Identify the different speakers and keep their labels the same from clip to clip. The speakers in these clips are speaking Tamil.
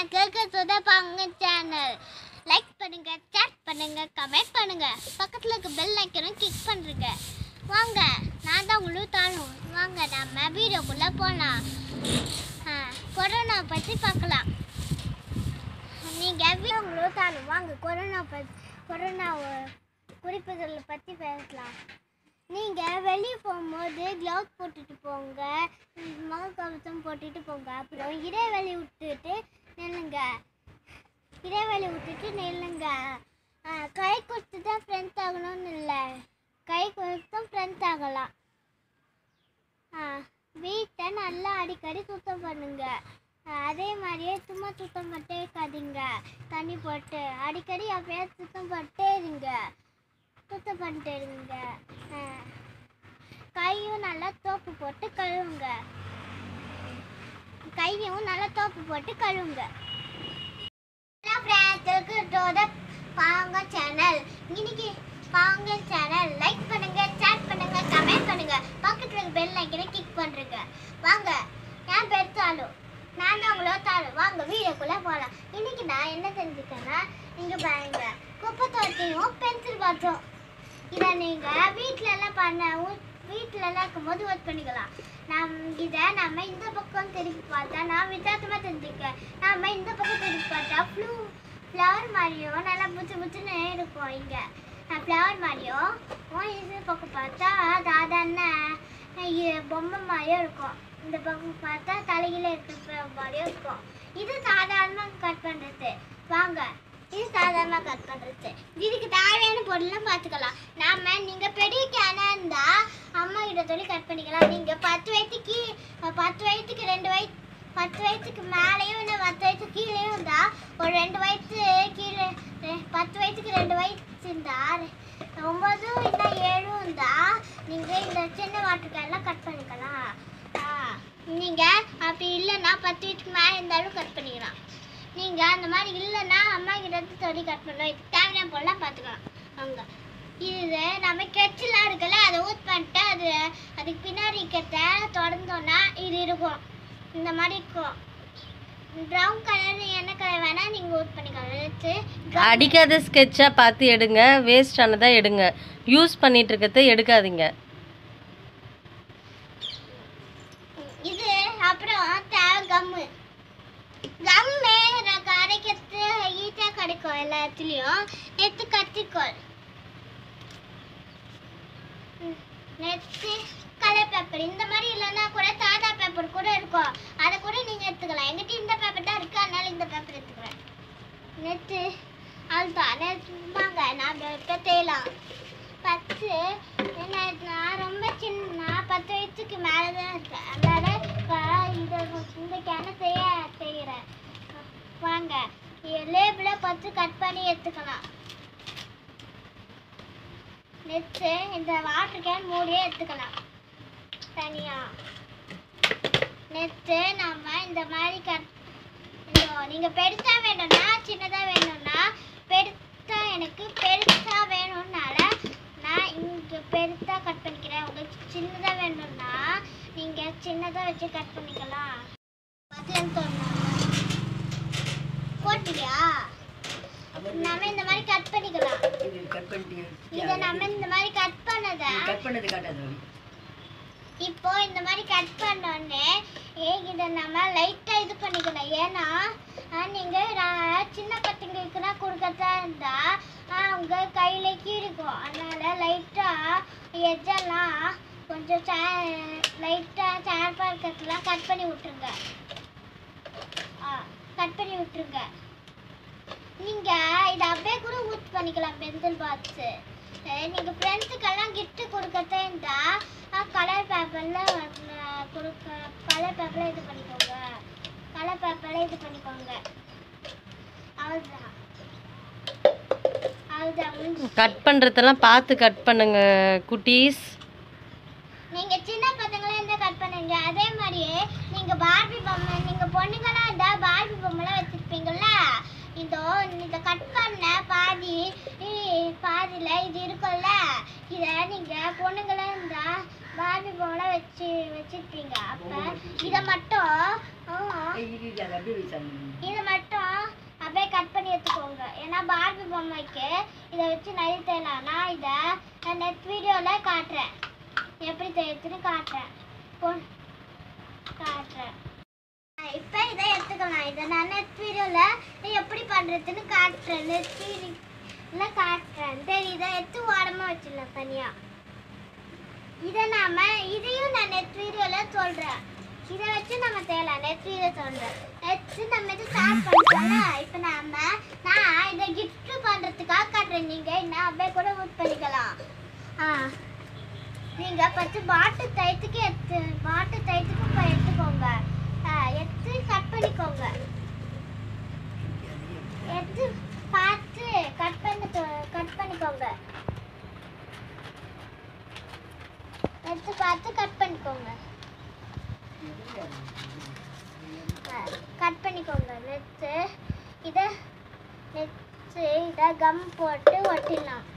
Speaker 1: கேட்க சொதப்பாங்க சேனல் லைக் பண்ணுங்க சேட் பண்ணுங்க கமெண்ட் பண்ணுங்க பக்கத்தில் இருக்க பெல் ஐக்கனும் கிளிக் பண்ணுங்க வாங்க நான் தான் உங்களுக்கு தாழும் வாங்க நம்ம வீடியோக்குள்ளே போகலாம் கொரோனா பற்றி பார்க்கலாம் நீங்கள் வீடியோங்களும் தாழும் வாங்க கொரோனா பற்றி கொரோனா குறிப்புகளை பற்றி பேசலாம் நீங்கள் வெளியே போகும்போது க்ளவுஸ் போட்டுட்டு போங்க முகக்கவசம் போட்டுட்டு போங்க அப்புறம் இடைவெளி விட்டுட்டு நில்லுங்க இடைவெளி விட்டுட்டு நில்லுங்க ஆ, கை கொடுத்து தான் ஃப்ரெண்ட்ஸ் ஆகணும்னு இல்லை கை கொடுத்தும் ஃப்ரெண்ட்ஸ் ஆகலாம் ஆ, வீட்டை நல்லா அடிக்கடி சுத்தம் பண்ணுங்க ஆ, அதே மாதிரியே சும்மா சுத்தம் பண்ணிட்டே இருக்காதீங்க தண்ணி போட்டு அடிக்கடி அப்பயாவது சுத்தம் பண்ணிட்டே இருங்க சுத்தம் பண்ணிட்டு இருங்க ஆ. கையும் நல்லா தோப்பு போட்டு கழுவுங்க கையும் நல்லா தோப்பு போட்டு கழுவுங்க பாங்க சேனல் இன்னைக்கு பாங்க சேனல் லைக் பண்ணுங்க சேட் பண்ணுங்க கமெண்ட் பண்ணுங்க பக்கத்துல இருக்க பெல் ஐக்கனை கிளிக் பண்றீங்க வாங்க என் பேர் தாலு நான் தான் உங்களோ தாலு வாங்க வீடியோக்குள்ள போகலாம் இன்னைக்கு நான் என்ன செஞ்சுட்டேன்னா இங்க பாருங்க குப்பை தொட்டியும் பென்சில் பாட்டும் இதை நீங்கள் வீட்டில எல்லாம் பண்ண வீட்டில எல்லாம் இருக்கும்போது ஒர்க் பண்ணிக்கலாம் நம் இதை நம்ம இந்த பக்கம் திருப்பி பார்த்தா நான் வித்தியாசமாக தெரிஞ்சுக்கேன் நம்ம இந்த பக்கம் திருப்பி பார்த்தா ஃப்ளூ ஃப்ளவர் மாதிரியும் நல்லா புச்சு புச்சுன்னு இருக்கும் இங்கே ஃப்ளவர் மாதிரியும் உன் இது பக்கம் பார்த்தா சாதாரண இ- பொம்மை மாதிரியும் இருக்கும் இந்த பக்கம் பார்த்தா தலையில இருக்கிற மாதிரியும் இருக்கும் இது சாதாரணமாக கட் பண்ணுறது வாங்க இது சாதாரணமாக கட் பண்ணுறது இதுக்கு தேவையான பொருள்லாம் பார்த்துக்கலாம் நாம நீங்கள் பெரிய கேனாக இருந்தால் அம்மா கிட்ட சொல்லி கட் பண்ணிக்கலாம் நீங்கள் பத்து வயசுக்கு பத்து வயசுக்கு ரெண்டு வயசு பத்து வயசுக்கு மேலேயும் இல்லை பத்து வயசுக்கு கீழேயும் இருந்தா ஒரு ரெண்டு வயசு கீழே ரெ- பத்து வயசுக்கு ரெண்டு வயசு இருந்தா ரெ- ஒம்பது இல்லை ஏழும் இருந்தா நீங்கள் இந்த சின்ன வாட்டர்கெல்லாம் கட் பண்ணிக்கலாம் நீங்கள் அப்படி இல்லைன்னா பத்து வயசுக்கு மேலே இருந்தாலும் கட் பண்ணிக்கலாம் நீங்கள் அந்த மாதிரி இல்லைன்னா அம்மா கிட்ட இருந்து சொல்லி கட் பண்ணலாம் இது தேவையான பொருளாக பார்த்துக்கலாம் அவங்க இது நம்ம கெச்சலாம் இருக்குல்ல அதை ஊத் பண்ணிட்டு அது அதுக்கு பின்னாடி இருக்கிறத தொடர்ந்தோன்னா இது இருக்கும் இந்த மாதிரி இருக்கும் ப்ரௌன் கலர் என்ன கலர் வேணால் நீங்கள் ஊத் பண்ணிக்கலாம் எடுத்து
Speaker 2: அடிக்காத ஸ்கெட்சாக பார்த்து எடுங்க வேஸ்ட் ஆனதா எடுங்க யூஸ் பண்ணிட்டு இருக்கிறத எடுக்காதீங்க
Speaker 1: இது அப்புறம் தேவை கம்மு கம்மு அரைக்கிறது ஈஸியாக கிடைக்கும் எல்லா இடத்துலையும் நெத்து கத்திரிக்கோள் நெத்து கலர் பேப்பர் இந்த மாதிரி இல்லைன்னா கூட சாதா பேப்பர் கூட இருக்கும் அதை கூட நீங்கள் எடுத்துக்கலாம் எங்கிட்ட இந்த பேப்பர் தான் இருக்குது அதனால இந்த பேப்பர் எடுத்துக்கிறேன் நெத்து அதுதான் நெத்து வாங்க நான் இப்போ தேயலாம் பத்து என்ன நான் ரொம்ப சின்ன நான் பத்து வயசுக்கு மேலே தான் இருக்கேன் அதனால இப்போ இந்த இந்த கேனை செய்ய செய்கிறேன் வாங்க லேபிளை பத்து கட் பண்ணி எடுத்துக்கலாம் நெத்து இந்த வாட்டர் கேன் மூடியே எடுத்துக்கலாம் தனியா நெத்து நம்ம இந்த மாதிரி கட் இந்த நீங்கள் பெருசா வேணும்னா சின்னதா வேணும்னா பெருசா எனக்கு பெருசா வேணும்னால நான் இங்க பெருசா கட் பண்ணிக்கிறேன் உங்களுக்கு சின்னதா வேணும்னா நீங்க சின்னதா வச்சு கட் பண்ணிக்கலாம் பத்தலன்னு சொன்னாங்க போட்டியா நம்ம இந்த மாதிரி கட் பண்ணிக்கலாம்
Speaker 3: கட் பண்ணிட்டீங்க
Speaker 1: இதை நம்ம இந்த மாதிரி கட் பண்ணதை
Speaker 3: கட் பண்ணது காட்டாது
Speaker 1: இப்போ இந்த மாதிரி கட் பண்ணோடனே இதை நம்ம லைட்டாக இது பண்ணிக்கணும் ஏன்னா நீங்கள் சின்ன பசங்களுக்குலாம் கொடுக்கறதா இருந்தால் அவங்க கையில் கீழிக்கும் அதனால லைட்டாக எஜ்ஜெல்லாம் கொஞ்சம் சே லைட்டாக சேர்ப்பாக இருக்கிறதுலாம் கட் பண்ணி விட்டுருங்க ஆ கட் பண்ணி விட்டுருங்க நீங்கள் இதை அப்படியே கூட ஊட் பண்ணிக்கலாம் பென்சில் பாக்ஸு நீங்கள் ஃப்ரெண்ட்ஸுக்கெல்லாம் கிஃப்ட் கொடுக்கறதா இருந்தால் கலர் பேப்பரில் கொடுக்க கலர் பேப்பரில் இது பண்ணிக்கோங்க கலர் பேப்பரில் இது பண்ணிக்கோங்க அவ்வளோதான் அவ்வளோதான் முடிஞ்சு
Speaker 2: கட் பண்ணுறதெல்லாம் பார்த்து கட் பண்ணுங்க குட்டீஸ்
Speaker 1: நீங்க சின்ன பசங்களா இருந்தா கட் பண்ணுங்க அதே மாதிரியே நீங்க பார்பி பொம்மை நீங்க பொண்ணுங்களா இருந்தா பார்பி பொம்மைலாம் வச்சிருப்பீங்கல்ல இதோ இதை கட் பண்ண பாதி இ- பாதியில இது இருக்கும்ல இத நீங்க பொண்ணுங்களா இருந்தா பார்பி பொம்மைலாம் வச்சு வச்சிருப்பீங்க அப்ப இதை மட்டும் ஆ,
Speaker 3: இது அது அப்படியே வீசாங்க
Speaker 1: இதை மட்டும் அப்படியே கட் பண்ணி எடுத்துக்கோங்க ஏன்னா பார்பி பொம்மைக்கு இதை வச்சு நிறைய செய்யலாம் நான் இதை நான் நெக்ஸ்ட் வீடியோவில் காட்டுறேன் எப்படி செய்யறதுன்னு காட்டுறேன் போ- காட்டுறேன் இப்போ இதை எடுத்துக்கலாம் இதை நான் நெக்ஸ்ட் வீடியோவில் எப்படி பண்ணுறதுன்னு காட்டுறேன் நெக்ஸ்ட் வீடியோவில் காட்டுறேன் சரி இதை எடுத்து ஓரமாக வச்சிடலாம் தனியாக இதை நாம இதையும் நான் நெக்ஸ்ட் வீடியோவில் சொல்கிறேன் இதை வச்சு நம்ம செய்யலாம் நெக்ஸ்ட் வீடியோ சொல்கிறேன் நெக்ஸ்ட் நம்ம இது ஸ்டார்ட் பண்ணிட்டோம்ல இப்போ நாம நான் இதை gift பண்ணுறதுக்காக காட்டுறேன் நீங்கள் இன்னும் அப்படியே கூட யூஸ் பண்ணிக்கலாம் ஆ நீங்கள் ஃபஸ்ட்டு பாட்டு தைத்துக்கு எடுத்து பாட்டு தைத்துக்கு இப்போ எடுத்துக்கோங்க ஆ, எடுத்து கட் பண்ணிக்கோங்க எடுத்து பார்த்து கட் பண்ணி கட் பண்ணிக்கோங்க எடுத்து பார்த்து கட் பண்ணிக்கோங்க கட் பண்ணிக்கோங்க நெக்ஸ்ட்டு இதை நெக்ஸ்ட்டு இதை கம் போட்டு ஒட்டிடலாம்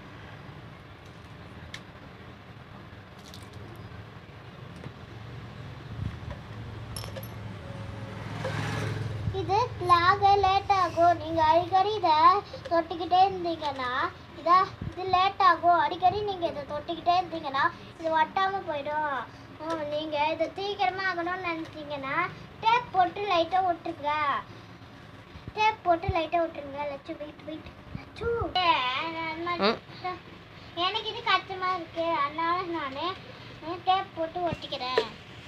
Speaker 1: இது லாக லேட் ஆகும் நீங்கள் அடிக்கடி இதை தொட்டிக்கிட்டே இருந்தீங்கன்னா இதை இது லேட் ஆகும் அடிக்கடி நீங்கள் இதை தொட்டிக்கிட்டே இருந்தீங்கன்னா இது ஒட்டாமல் போயிடும் நீங்கள் இதை சீக்கிரமாக ஆகணும்னு நினச்சிங்கன்னா டேப் போட்டு லைட்டாக விட்டுருங்க டேப் போட்டு லைட்டாக விட்டுருங்க லட்சு வெயிட் வெயிட் லட்சு ஏ, அந்த மாதிரி-
Speaker 2: ம்.
Speaker 1: எனக்கு இது கஷ்டமாக இருக்கு அதனால நான் டேப் போட்டு ஒட்டிக்கிறேன்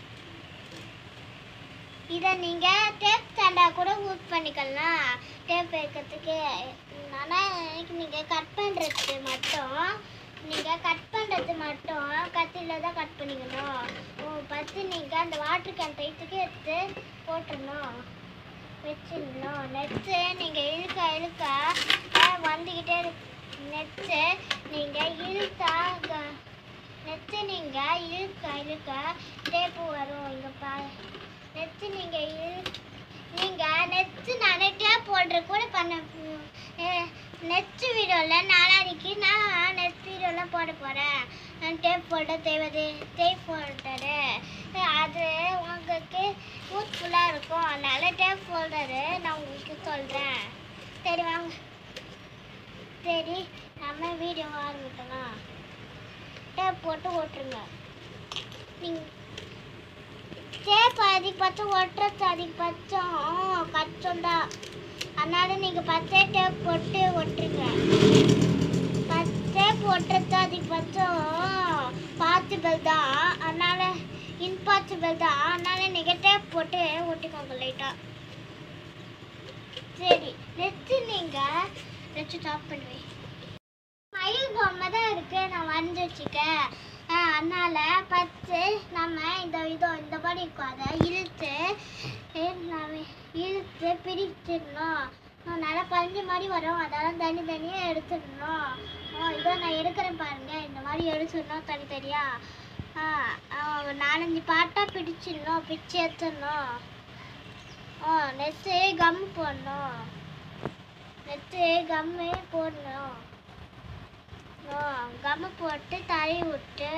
Speaker 1: இதை நீங்கள் டேப் ஸ்டாண்டா கூட யூஸ் பண்ணிக்கலாம் டேப் வைக்கிறதுக்கு ஆனால் எனக்கு நீங்கள் கட் பண்ணுறது மட்டும் நீங்கள் கட் பண்ணுறது மட்டும் கத்தியில் தான் கட் பண்ணிக்கணும் ஃபஸ்ட்டு நீங்கள் அந்த வாட்டர் கேன் டைத்துக்கு எடுத்து போட்டுடணும் வச்சிடணும் நெக்ஸ்ட்டு நீங்கள் இழுக்க இழுக்க அஹ், வந்துக்கிட்டே இருக்கு நெக்ஸ்ட்டு நீங்கள் இழுத்தா க- நெக்ஸ்ட்டு நீங்கள் இழுக்க இழுக்க டேப்பு வரும் இங்கே பா நெக்ஸ்ட்டு நீங்கள் இழு நீங்கள் நெக்ஸ்ட்டு நானே டேப் போடுற கூட பண்ண நெக்ஸ்ட் வீடியோவில் நாளானிக்கு நான் நெக்ஸ்ட் வீடியோவில் போட போகிறேன் டேப் போட தேவது டேப் போல்டரு அது உங்களுக்கு யூஸ்ஃபுல்லாக இருக்கும் அதனால டேப் ஃபோல்டரு நான் உங்களுக்கு சொல்கிறேன் சரி வாங்க சரி நம்ம வீடியோ ஆரம்பிக்கலாம் டேப் போட்டு ஓட்டுருங்க நீங்கள் டேப் அதிகபட்சம் ஒட்டுறது அதிகபட்சம் கஷ்டம் தான் அதனால நீங்கள் பத்தே டேப் போட்டு ஒட்டுருங்க டேப் ஒட்டுறது அதிகபட்சம் பாசிபிள் தான் அதனால இம்பாசிபிள் தான் அதனால நீங்கள் டேப் போட்டு ஒட்டிக்கோங்க லைட்டாக சரி நெக்ஸ்ட் நீங்கள் நெக்ஸ்ட் ஸ்டாப் பண்ணுவேன் மயில் பொம்மை தான் இருக்கு நான் வரைஞ்சி வச்சுக்கேன் ஆஹ் அதனால ஃபஸ்ட்டு நம்ம இந்த இதோ இந்த மாதிரி இருக்கும் அதை இழுத்து eh, நம்ம இழுத்து பிரிச்சிடணும் ஆஹ் நல்லா பஞ்சு மாதிரி வரும் அதெல்லாம் தனித்தனியாக எடுத்துடணும் ஆஹ் இதோ நான் எடுக்கிறேன் பாருங்க இந்த மாதிரி எடுத்துடணும் தனித்தனியா ஆஹ் ஆஹ் ஒரு நாலஞ்சு பாட்டாக பிடிச்சிடணும் பிச்சு எடுத்துடணும் ஆ நெக்ஸ்ட்டு கம் போடணும் நெக்ஸ்ட்டு கம்மு போடணும் கம்மு போட்டு தடவி விட்டு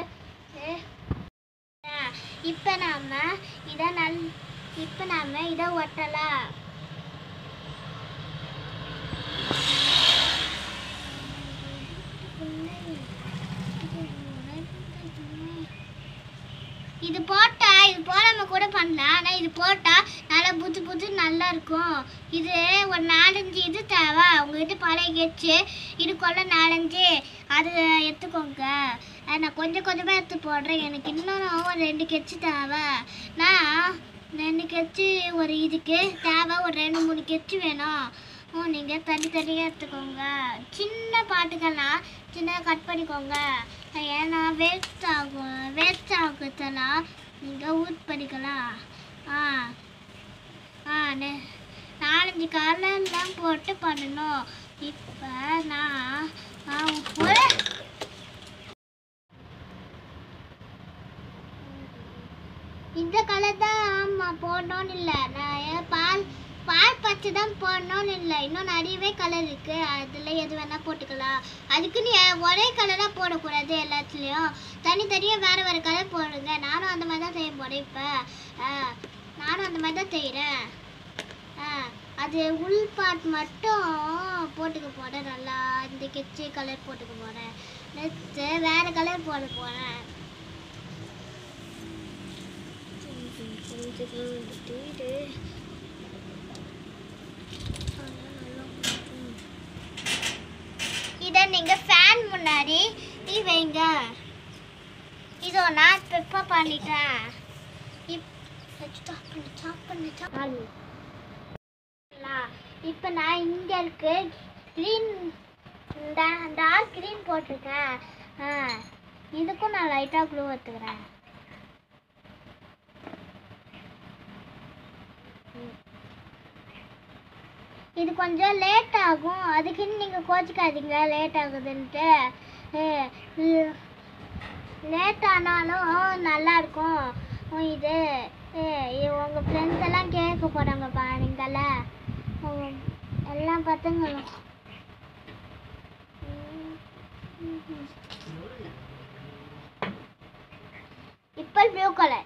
Speaker 1: இப்போ நாம இதை நல் இப்போ நாம இதை ஒட்டலாம் இது போட்டா இது போடாம கூட பண்ணலாம் ஆனால் இது போட்டா நல்லா புது புது நல்லா இருக்கும் இது ஒரு நாலஞ்சு இது தேவை உங்ககிட்ட பழைய கெச்சு இதுக்குள்ள நாலஞ்சு அது எடுத்துக்கோங்க அது நான் கொஞ்சம் கொஞ்சமாக எடுத்து போடுறேன் எனக்கு இன்னும் ஒரு ரெண்டு கெச்சு தேவை நான் ரெண்டு கெச்சு ஒரு இதுக்கு தேவை ஒரு ரெண்டு மூணு கெச்சு வேணும் ஓ நீங்கள் தனி தனியாக எடுத்துக்கோங்க சின்ன பாட்டுக்கெல்லாம் சின்னதாக கட் பண்ணிக்கோங்க ஏன்னா வேஸ்ட் ஆகும் வேஸ்ட் ஆகுதெல்லாம் நீங்கள் யூஸ் பண்ணிக்கலாம் ஆ ஆ நெ- நாலஞ்சு கலர்லாம் போட்டு பண்ணணும் இப்போ நான் ஆ, ஒரு இந்த கலர் தான் ஆமாம் போடணும்னு இல்லை நான் ஏன் பால் பால் பச்சை தான் போடணும்னு இல்லை இன்னும் நிறையவே கலர் இருக்கு அதில் எது வேணால் போட்டுக்கலாம் அதுக்குன்னு ஏ- ஒரே கலராக போடக்கூடாது எல்லாத்துலேயும் தனித்தனியாக வேறு வேறு கலர் போடுங்க நானும் அந்த மாதிரி தான் செய்ய போகிறேன் இப்போ நானும் அந்த மாதிரி தான் செய்கிறேன் அது உள் பார்ட் மட்டும் போட்டுக்க போறேன் நல்லா இந்த கெச்சி கலர் போட்டுக்க போறேன் நெக்ஸ்ட்டு வேற கலர் போட போறேன் இதை நீங்க ஃபேன் முன்னாடி நீ வைங்க இதோ நான் பெப்பா பண்ணிட்டேன் இப் ஸ்டாப் பண்ணு ஸ்டாப் பண்ணு ஸ்டாப் பண்ணு இப்போ நான் இங்கே இருக்கு க்ரீன் டார்க் க்ரீன் போட்டிருக்கேன் ஆ இதுக்கும் நான் லைட்டாக க்ளூ எடுத்துக்கிறேன் ம். இது கொஞ்சம் லேட் ஆகும் அதுக்குன்னு நீங்கள் கோச்சிக்காதீங்க லேட் ஆகுதுன்ட்டு லேட் ஆனாலும் நல்லா இருக்கும் உம், இது ஏ, இது உங்கள் ஃப்ரெண்ட்ஸ் எல்லாம் கேட்க போகிறாங்க பாருங்கல்ல உம், எல்லாம் பசங்களும் இப்போ ப்ளூ கலர்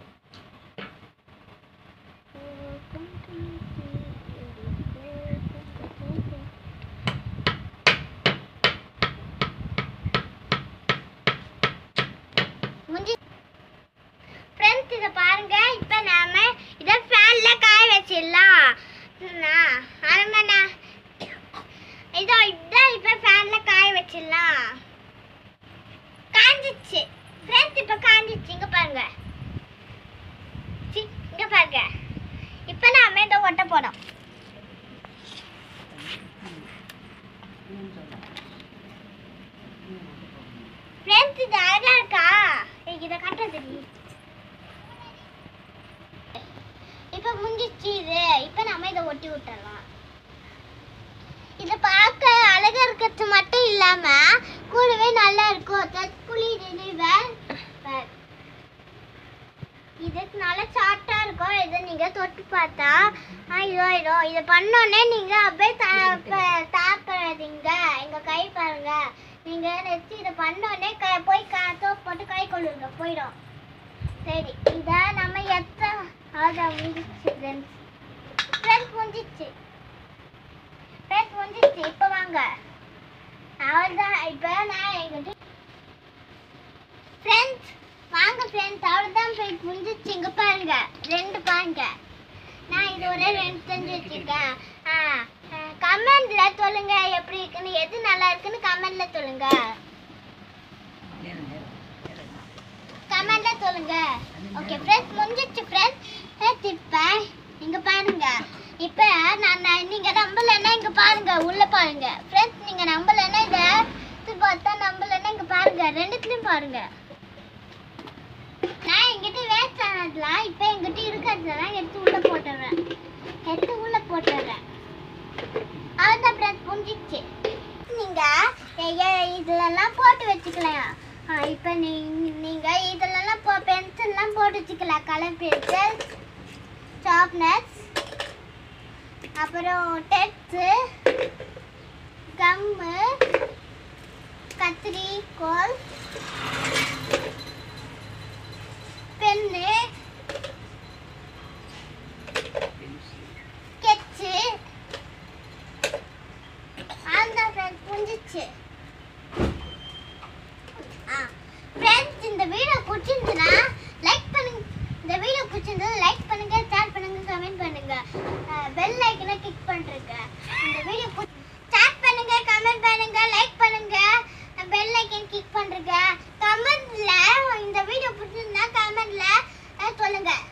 Speaker 1: முடிஞ்சு ஃப்ரெண்ட்ஸ் இதை பாருங்க இப்போ நாம இதை ஃபேன்ல காய வச்சிடலாம் நான் அரமண்ணா இதோ இதான் இப்போ ஃபேன்ல காய வச்சிடலாம் காஞ்சிச்சு ஃப்ரெண்ட்ஸ் இப்போ காஞ்சிச்சு இங்க பாருங்க சி, இங்க பாருங்க இப்போ நாம இதை ஒட்ட போறோம் ஃப்ரெண்ட்ஸ் இது அழகா இருக்கா எனக்கு இதை கட்ட தெரியும் இப்போ முடிஞ்சிச்சு இது இப்போ நம்ம இதை ஒட்டி விட்டுறலாம் இதை பார்க்க அழகா இருக்கிறது மட்டும் இல்லாம கூடவே நல்லா இருக்கும் தற்குழி நினைவர் இது நல்லா சாட்டா இருக்கும் இதை நீங்க தொட்டு பார்த்தா ஐயோ ஐயோ இதை பண்ணோடனே நீங்க அப்படியே தாப்பாதீங்க எங்க கை பாருங்க நீங்க நெக்ஸ்ட் இதை பண்ணோடனே க போய் கா தோப்பு போட்டு கை கொள்ளுங்க போயிடும் சரி இதை நம்ம எத்தனை அதான் முடிஞ்சிச்சு ஃப்ரெண்ட்ஸ் ஃப்ரெண்ட்ஸ் முடிஞ்சிச்சு ஃப்ரெண்ட்ஸ் முடிஞ்சிச்சு இப்போ வாங்க அவ்வளோதான் இப்போ நான் எங்கிட்ட ஃப்ரெண்ட்ஸ் வாங்க ஃப்ரெண்ட்ஸ் அவ்வளோதான் ஃப்ரெண்ட்ஸ் முடிஞ்சிச்சு இங்கே பாருங்க ரெண்டு பாருங்க நான் இது ஒரே ரெண்டு செஞ்சு வச்சிருக்கேன் ஆ கமெண்ட்ல சொல்லுங்க எப்படி இருக்குன்னு எது நல்லா இருக்குன்னு கமெண்ட்ல சொல்லுங்க கமெண்ட்ல சொல்லுங்க ஓகே ஃப்ரெண்ட்ஸ் முடிஞ்சிச்சு ஃப்ரெண்ட்ஸ் இப்போ இங்க பாருங்க இப்போ நான் நான் நீங்க நம்பலன்னா இங்க பாருங்க உள்ள பாருங்க ஃப்ரெண்ட்ஸ் நீங்க நம்பலன்னா இத எடுத்து பார்த்தா நம்பலன்னா இங்க பாருங்க ரெண்டுத்துலயும் பாருங்க நான் என்கிட்ட வேஸ்ட் ஆனதுலாம் இப்போ என்கிட்ட இருக்கிறதுலாம் எடுத்து உள்ள போட்டுறேன் எடுத்து உள்ள போட்டுறேன் அவ்வளோதான் ஃப்ரெண்ட்ஸ் முடிஞ்சிச்சு நீங்க எ- எ- இதுலலாம் போட்டு வச்சுக்கலாம் ஆ, இப்போ நீ நீங்க இதுலலாம் போ பென்சில்லாம் போட்டு வச்சுக்கலாம் கலர் பென்சில் சாப்னட்ஸ் அப்புறம் டெட்ஸு கம்மு கத்திரிக்கோல் பென்னு ஸ்கெட்சு அந்த ஃப்ரெண்ட்ஸ் புரிஞ்சிச்சு ஆ ஃப்ரெண்ட்ஸ் இந்த வீடியோ பிடிச்சிருந்துன்னா லைக் பண்ணுங்க இந்த வீடியோ பிடிச்சிருந்தா லைக் பண்ணுங்க ஷேர் பண்ணுங்க கமெண்ட் பண்ணுங்க பெல் ஐக்கனை கிளிக் பண்ணுங்க இந்த வீடியோ ஷேர் பண்ணுங்க கமெண்ட் பண்ணுங்க லைக் பண்ணுங்க பெல் ஐக்கன் கிளிக் பண்ணுங்க கமெண்ட்ல இந்த வீடியோ பிடிச்சிருந்தா கமெண்ட்ல சொல்லுங்க